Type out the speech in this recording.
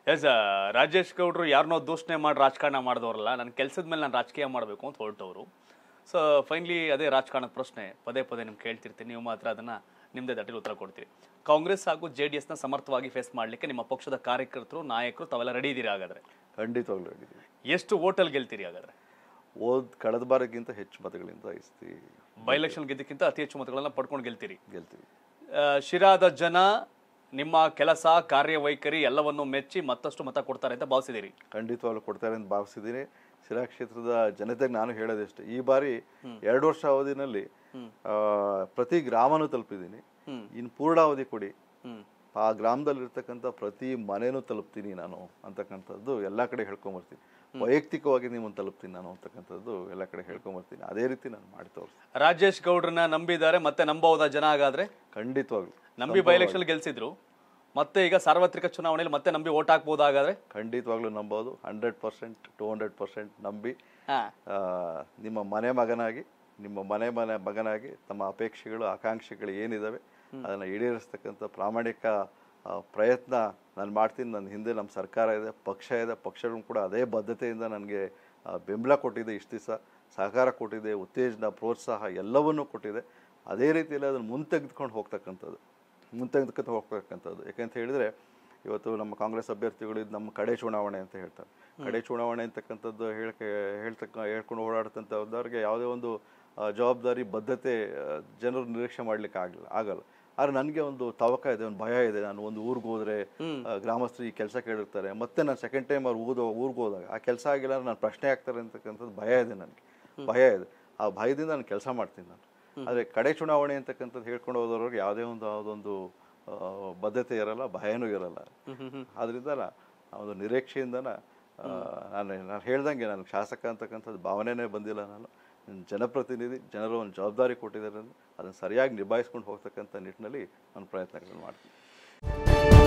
S Rajesh ಗೌಡ್ರು ಯಾರನ್ನೋ ದೂಷಣೆ ಮಾಡಿ ರಾಜಕಾರಣ ಮಾಡಿದವರಲ್ಲ ನನ್ನ ಕೆಲಸದ ಮೇಲೆ ನಾನು ರಾಜಕೀಯ ಮಾಡಬೇಕು ಅಂತ ಹೊರಟವರು ಸೊ ಫೈನಲಿ ಅದೇ ರಾಜಕಾರಣದ ಪ್ರಶ್ನೆ ಪದೇ ಪದೇ ನಿಮ್ಗೆ ಕೇಳ್ತಿರ್ತೀನಿ ನೀವು ಮಾತ್ರ ಅದನ್ನ ನಿಮ್ಮದೇ ದಟ್ಟಿಲಿ ಉತ್ತರ ಕೊಡ್ತೀರಿ ಕಾಂಗ್ರೆಸ್ ಹಾಗೂ ಜೆ ಡಿ ಎಸ್ನ ಸಮರ್ಥವಾಗಿ ಫೇಸ್ ಮಾಡಲಿಕ್ಕೆ ನಿಮ್ಮ ಪಕ್ಷದ ಕಾರ್ಯಕರ್ತರು ನಾಯಕರು ತಾವೆಲ್ಲ ರೆಡಿ ಇದ್ದೀರಿ ಹಾಗಾದ್ರೆ ಖಂಡಿತವಾಗ್ಲೂ ಹೇಳಿದ್ದೀವಿ ಎಷ್ಟು ಓಟಲ್ ಗೆಲ್ತೀರಿ ಹಾಗಾದ್ರೆ ಓದ್ ಕಳೆದ ಬಾರಕ್ಕಿಂತ ಹೆಚ್ಚು ಮತಗಳಿಂದ ಇಸ್ತಿ ಬೈ ಎಲೆಕ್ಷನ್ ಗೆದ್ದಕ್ಕಿಂತ ಅತಿ ಹೆಚ್ಚು ಮತಗಳನ್ನ ಪಡ್ಕೊಂಡು ಗೆಲ್ತೀರಿ ಗೆಲ್ತೀವಿ ಆ, ಶಿರಾದ ಜನ ನಿಮ್ಮ ಕೆಲಸ ಕಾರ್ಯವೈಖರಿ ಎಲ್ಲವನ್ನು ಮೆಚ್ಚಿ ಮತ್ತಷ್ಟು ಮತ ಕೊಡ್ತಾರೆ ಅಂತ ಭಾವಿಸಿದಿರಿ ಖಂಡಿತವಾಗ್ಲೂ ಕೊಡ್ತಾರೆ ಅಂತ ಭಾವಿಸಿದ್ದೀನಿ ಶಿರಾ ಕ್ಷೇತ್ರದ ಜನತೆಗೆ ನಾನು ಹೇಳೋದಿಷ್ಟೇ ಈ ಬಾರಿ ಎರಡು ವರ್ಷ ಅವಧಿನಲ್ಲಿ ಆ, ಪ್ರತಿ ಗ್ರಾಮನೂ ತಲುಪಿದ್ದೀನಿ ಇನ್ನು ಪೂರ್ಣಾವಧಿ ಕೊಡಿ ಹ್ಮ್ ಆ ಗ್ರಾಮದಲ್ಲಿರ್ತಕ್ಕಂಥ ಪ್ರತಿ ಮನೆನೂ ತಲುಪ್ತೀನಿ ನಾನು ಅಂತಕ್ಕಂಥದ್ದು ಎಲ್ಲ ಕಡೆ ಹೇಳ್ಕೊಂಬರ್ತೀನಿ ವೈಯಕ್ತಿಕವಾಗಿ ನಿಮ್ಮನ್ನು ತಲುಪ್ತೀನಿ ನಾನು ಅಂತಕ್ಕಂಥದ್ದು ಎಲ್ಲ ಕಡೆ ಹೇಳ್ಕೊಂಬರ್ತೀನಿ ಅದೇ ರೀತಿ ನಾನು ಮಾಡಿ ತೋರಿಸ್ತೀನಿ ರಾಜೇಶ್ ಗೌಡ್ರನ್ನ ನಂಬಿದ್ದಾರೆ ಮತ್ತೆ ನಂಬಹುದಾ ಜನ ಹಾಗಾದ್ರೆ ಖಂಡಿತವಾಗ್ಲು ನಂಬಿ ಬೈ ಎಲೆಕ್ಷನ್ ಗೆಲ್ಸಿದ್ರು ಮತ್ತೆ ಈಗ ಸಾರ್ವತ್ರಿಕ ಚುನಾವಣೆಯಲ್ಲಿ ಮತ್ತೆ ನಂಬಿ ಓಟ್ ಹಾಕ್ಬೋದು ಹಾಗಾದ್ರೆ ಖಂಡಿತವಾಗ್ಲೂ ನಂಬೋದು hundred percent to hundred percent ನಂಬಿ ಹಾ ಆ, ನಿಮ್ಮ ಮನೆ ಮಗನಾಗಿ ನಿಮ್ಮ ಮನೆ ಮನೆ ಮಗನಾಗಿ ತಮ್ಮ ಅಪೇಕ್ಷೆಗಳು ಆಕಾಂಕ್ಷೆಗಳು ಏನಿದಾವೆ ಅದನ್ನು ಈಡೇರಿಸ್ತಕ್ಕಂಥ ಪ್ರಾಮಾಣಿಕ ಆ, ಪ್ರಯತ್ನ ನಾನು ಮಾಡ್ತೀನಿ ನನ್ನ ಹಿಂದೆ ನಮ್ಮ ಸರ್ಕಾರ ಇದೆ ಪಕ್ಷ ಇದೆ ಪಕ್ಷಗಳು ಕೂಡ ಅದೇ ಬದ್ಧತೆಯಿಂದ ನನಗೆ ಆ, ಬೆಂಬಲ ಕೊಟ್ಟಿದೆ ಇಷ್ಟು ದಿವಸ ಸಹಕಾರ ಕೊಟ್ಟಿದೆ ಉತ್ತೇಜನ ಪ್ರೋತ್ಸಾಹ ಎಲ್ಲವನ್ನೂ ಕೊಟ್ಟಿದೆ ಅದೇ ರೀತಿಯಲ್ಲಿ ಅದನ್ನು ಮುಂತೆಗೆದುಕೊಂಡು ಹೋಗ್ತಕ್ಕಂಥದ್ದು ಮುಂತೆಗೆದುಕೊಂಡು ಹೋಗ್ತಕ್ಕಂಥದ್ದು ಯಾಕಂತ ಹೇಳಿದರೆ ಇವತ್ತು ನಮ್ಮ ಕಾಂಗ್ರೆಸ್ ಅಭ್ಯರ್ಥಿಗಳು ಇದು ನಮ್ಮ ಕಡೆ ಚುನಾವಣೆ ಅಂತ ಹೇಳ್ತಾರೆ ಕಡೆ ಚುನಾವಣೆ ಅಂತಕ್ಕಂಥದ್ದು ಹೇಳ್ಕೆ ಹೇಳ್ತಕ್ಕ ಹೇಳ್ಕೊಂಡು ಓಡಾಡ್ತಂಥವ್ರಿಗೆ ಯಾವುದೇ ಒಂದು ಆ, ಜವಾಬ್ದಾರಿ ಬದ್ಧತೆ ಆ, ಜನರು ನಿರೀಕ್ಷೆ ಮಾಡ್ಲಿಕ್ಕೆ ಆಗಲ್ಲ ಆಗಲ್ಲ ಆದ್ರೆ ನನಗೆ ಒಂದು ತವಕ ಇದೆ ಒಂದು ಭಯ ಇದೆ ನಾನು ಒಂದು ಊರಿಗೆ ಹೋದ್ರೆ ಆ, ಗ್ರಾಮಸ್ಥರು ಈ ಕೆಲಸ ಕೇಳಿರ್ತಾರೆ ಮತ್ತೆ ನಾನು ಸೆಕೆಂಡ್ ಟೈಮ್ ಅವ್ರು ಊದ ಊರಿಗೆ ಹೋದಾಗ ಆ ಕೆಲಸ ಆಗಿಲ್ಲ ಅಂದ್ರೆ ನಾನು ಪ್ರಶ್ನೆ ಆಗ್ತಾರೆ ಅಂತಕ್ಕಂಥದ್ದು ಭಯ ಇದೆ ನನಗೆ ಭಯ ಇದೆ ಆ ಭಯದಿಂದ ನಾನು ಕೆಲಸ ಮಾಡ್ತೀನಿ ನಾನು ಆದರೆ ಕಡೆ ಚುನಾವಣೆ ಅಂತಕ್ಕಂಥದ್ದು ಹೇಳ್ಕೊಂಡು ಹೋದವ್ರಿಗೆ ಯಾವುದೇ ಒಂದು ಯಾವುದೊಂದು ಆ, ಬದ್ಧತೆ ಇರಲ್ಲ ಭಯನೂ ಇರಲ್ಲ ಆದ್ರಿಂದ ನಾ- ಆ ಒಂದು ನಿರೀಕ್ಷೆಯಿಂದನ ಆ, ನಾನು ನಾನು ಹೇಳ್ದಂಗೆ ನನಗೆ ಶಾಸಕ ಅಂತಕ್ಕಂಥದ್ದು ಭಾವನೆನೇ ಬಂದಿಲ್ಲ ನಾನು ನಾನು ಜನಪ್ರತಿನಿಧಿ ಜನರು ಒಂದು ಜವಾಬ್ದಾರಿ ಕೊಟ್ಟಿದ್ದಾರೆ ಅದನ್ನು ಸರಿಯಾಗಿ ನಿಭಾಯಿಸ್ಕೊಂಡು ಹೋಗ್ತಕ್ಕಂಥ ನಿಟ್ಟಿನಲ್ಲಿ ನಾನು ಪ್ರಯತ್ನಗಳನ್ನು ಮಾಡ್ತೀನಿ